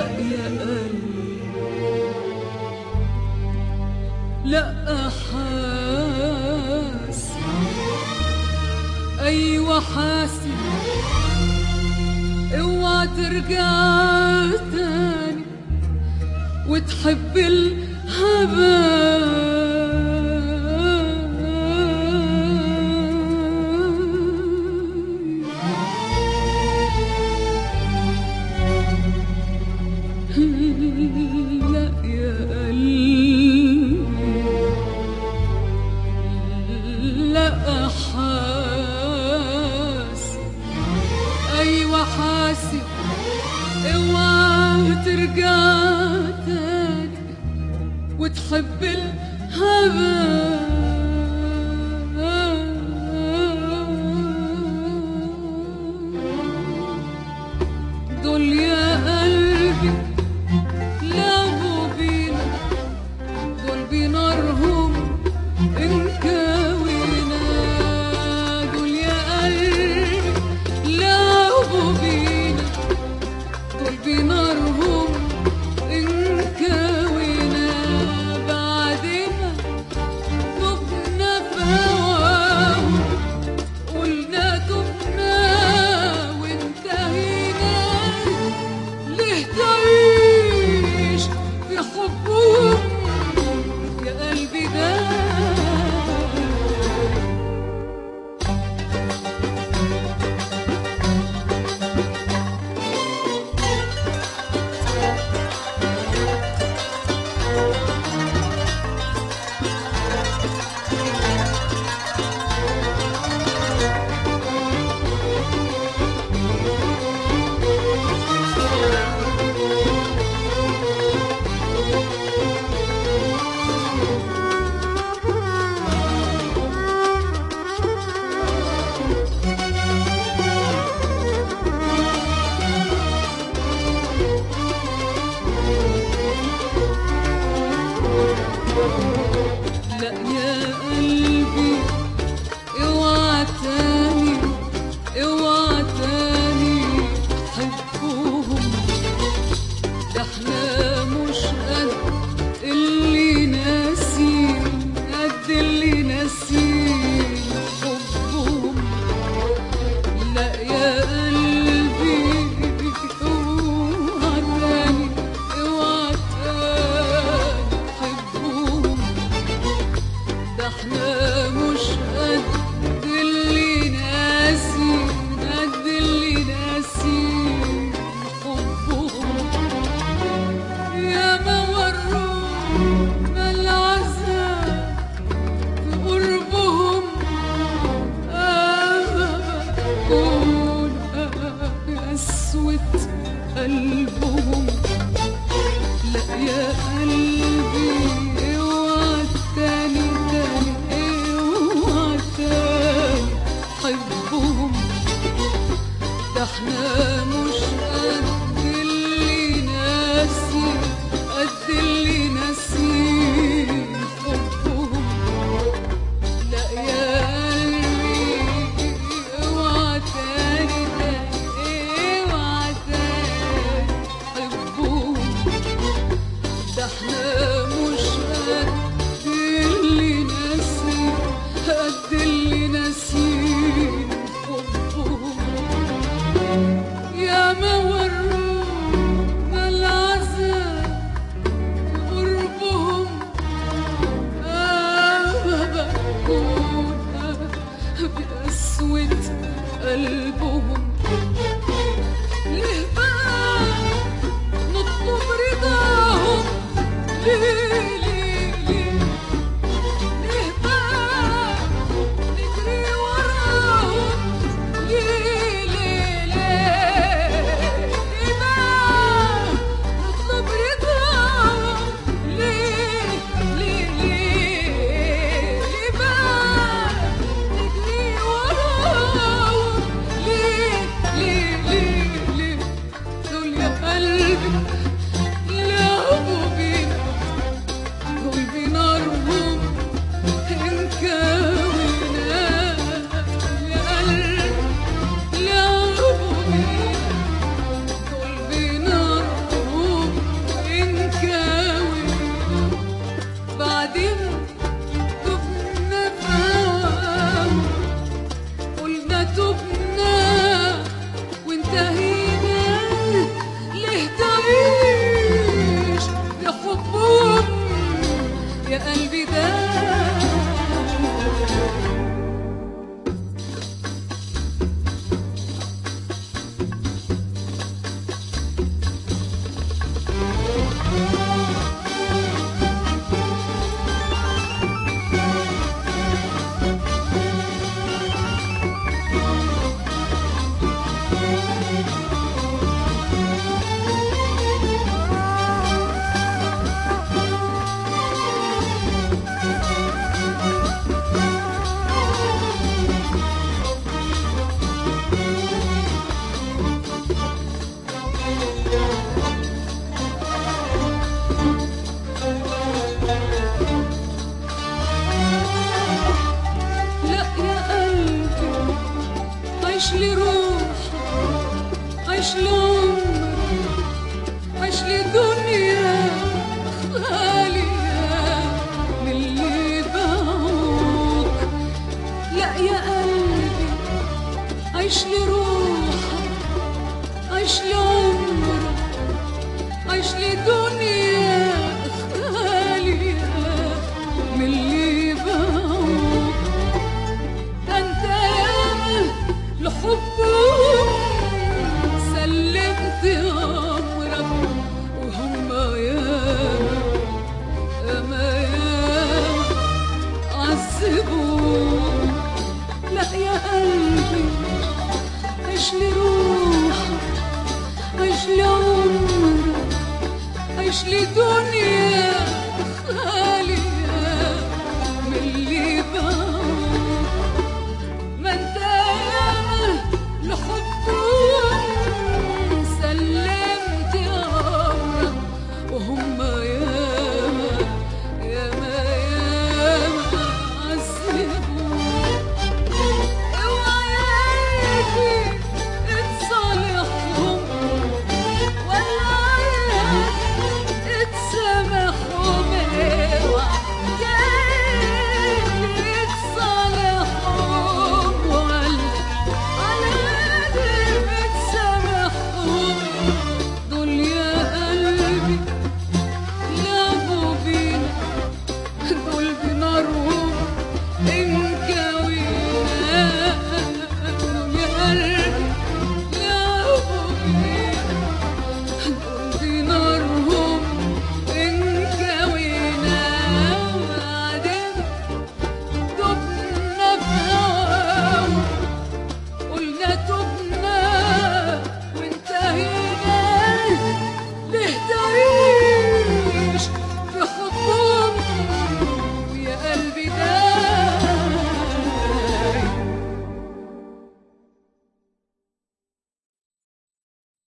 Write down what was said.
يا قلبي لا حاسس ايوه حاسس اوعى ترجع تاني وتحب الهبايب لا يا قلبي لا حاسب ايوه حاسب اوعى ترجع تاني وتحب الهبايب دول يا قلبي لعبوا بينا دول بنارهم انكوينا دول يا قلبي لعبوا بينا دول بنارهم انكوينا بعدنا تبنا في هواهم قلنا تبنا وانتهينا ليه تعيش في حبهم يا قلبي ده لا يا قلبي اوعى تاني اوعى تاني حبهم ده احنا مش قد اللي ناسين قد اللي ناسين حبهم لا يا قلبي اوعى تاني اوعى تاني حبهم ده احنا مش قد اللي ناسي قد اللي ناسي حبهم يا ما ورونا العذاب في قربهم كون قسوة قلبهم لا يا قلبي اوعى تاني تاني اوعى تاني حبهم ده احنا مش قد اللي ناسي قد اللي ناسي حبهم لا يا قلبي اوعى تاني تاني اوعى تاني حبهم ده احنا مش قد اللي ناسي قد اللي ناسين حبهم يا ما ورونا العذاب في قربهم آه بكون بقسوة قلبهم ليه بقى نطلب رضاهم ليه ليه ليه ليه بقى نجري وراهم ليه ليه ليه ليه بقى نطلب رضاهم ليه ليه ليه ليه بقى نجري وراهم ليه ليه ليه ليه دول يا قلبي لعبوا بينا عيش لي روح عيش لي عمر عيش لي دنيا خالية من اللي باعوك لا يا قلبي عيش لي روحك عيش لي عمرك عيش لي دنيا خالية من اللي باعوك ده انت يا لحبهم سلمت امرك وهم يا ياما ياما عذبوك لا يا قلبي عيش لي روحك عيش لي عمرك عيش لي دنيا